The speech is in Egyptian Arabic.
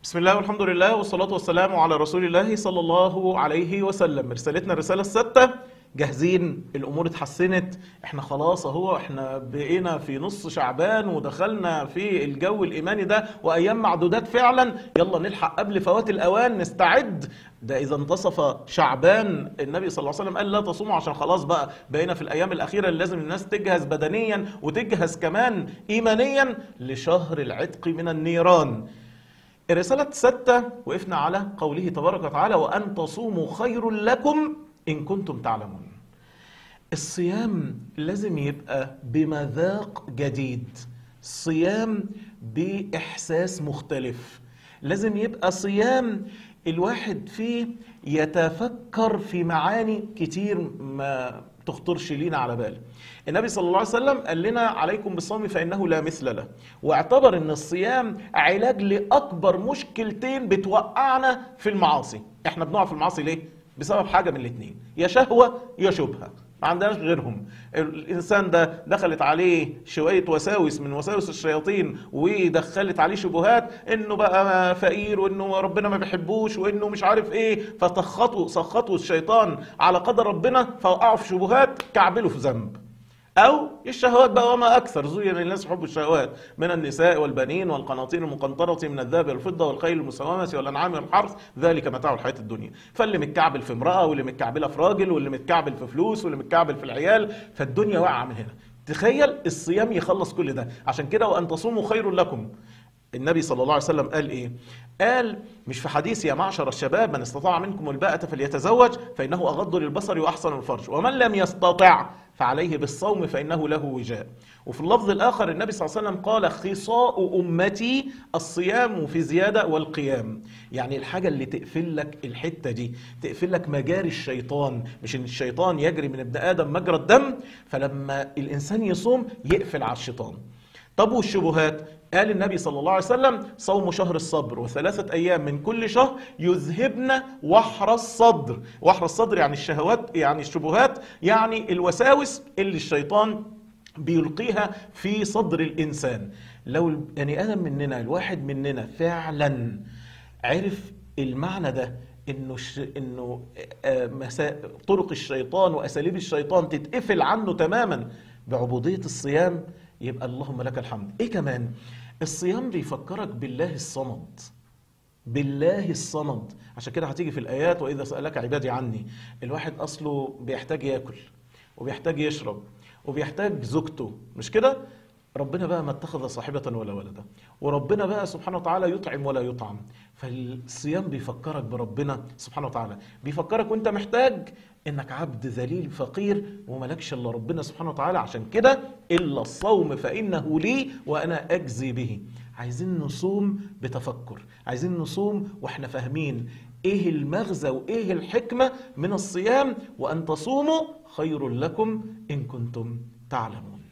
بسم الله والحمد لله والصلاة والسلام على رسول الله صلى الله عليه وسلم رسالتنا الرسالة الستة جاهزين الأمور اتحسنت احنا خلاص اهو احنا بقينا في نص شعبان ودخلنا في الجو الإيماني ده وأيام معدودات فعلا يلا نلحق قبل فوات الأوان نستعد ده إذا انتصف شعبان النبي صلى الله عليه وسلم قال لا تصوموا عشان خلاص بقى بقينا في الأيام الأخيرة اللي لازم الناس تجهز بدنيا وتجهز كمان إيمانيا لشهر العتق من النيران الرسالة الستة وقفنا على قوله تبارك وتعالى وأن تصوموا خير لكم إن كنتم تعلمون الصيام لازم يبقى بمذاق جديد صيام بإحساس مختلف لازم يبقى صيام الواحد فيه يتفكر في معاني كتير ما تخطرش لينا على بال النبي صلى الله عليه وسلم قال لنا عليكم بالصوم فإنه لا مثل له واعتبر ان الصيام علاج لأكبر مشكلتين بتوقعنا في المعاصي احنا بنقع في المعاصي ليه؟ بسبب حاجة من الاتنين يا شهوة يا شبهة ما عندناش غيرهم الانسان ده دخلت عليه شويه وساوس من وساوس الشياطين ودخلت عليه شبهات انه بقى فقير وانه ربنا ما بيحبوش وانه مش عارف ايه فسخطوا سخطوا الشيطان على قدر ربنا فوقعوا في شبهات كعبلوا في ذنب أو الشهوات بقى وما أكثر زين للناس حب الشهوات من النساء والبنين والقناطير المقنطرة من الذهب والفضة والخيل المسومة والأنعام والحرث ذلك متاع الحياة الدنيا فاللي متكعبل في امرأة واللي متكعبلة في راجل واللي متكعبل في فلوس واللي متكعبل في العيال فالدنيا واقعة من هنا تخيل الصيام يخلص كل ده عشان كده وأن تصوموا خير لكم النبي صلى الله عليه وسلم قال ايه قال مش في حديث يا معشر الشباب من استطاع منكم الباءة فليتزوج فإنه أغض للبصر وأحسن الفرج ومن لم يستطع فعليه بالصوم فإنه له وجاء وفي اللفظ الآخر النبي صلى الله عليه وسلم قال خصاء أمتي الصيام في زيادة والقيام يعني الحاجة اللي تقفل لك الحتة دي تقفل لك مجاري الشيطان مش إن الشيطان يجري من ابن آدم مجرى الدم فلما الإنسان يصوم يقفل على الشيطان طب والشبهات قال النبي صلى الله عليه وسلم صوم شهر الصبر وثلاثة أيام من كل شهر يذهبن وحر الصدر وحر الصدر يعني الشهوات يعني الشبهات يعني الوساوس اللي الشيطان بيلقيها في صدر الإنسان لو البني آدم مننا الواحد مننا فعلا عرف المعنى ده انه ش... انه آه مسا... طرق الشيطان واساليب الشيطان تتقفل عنه تماما بعبوديه الصيام يبقى اللهم لك الحمد ايه كمان الصيام بيفكرك بالله الصمد بالله الصمد عشان كده هتيجي في الايات واذا سالك عبادي عني الواحد اصله بيحتاج ياكل وبيحتاج يشرب وبيحتاج زوجته مش كده ربنا بقى ما اتخذ صاحبة ولا ولدا وربنا بقى سبحانه وتعالى يطعم ولا يطعم فالصيام بيفكرك بربنا سبحانه وتعالى بيفكرك وانت محتاج انك عبد ذليل فقير وملكش الا ربنا سبحانه وتعالى عشان كده الا الصوم فانه لي وانا اجزي به عايزين نصوم بتفكر عايزين نصوم واحنا فاهمين ايه المغزى وايه الحكمة من الصيام وان تصوموا خير لكم ان كنتم تعلمون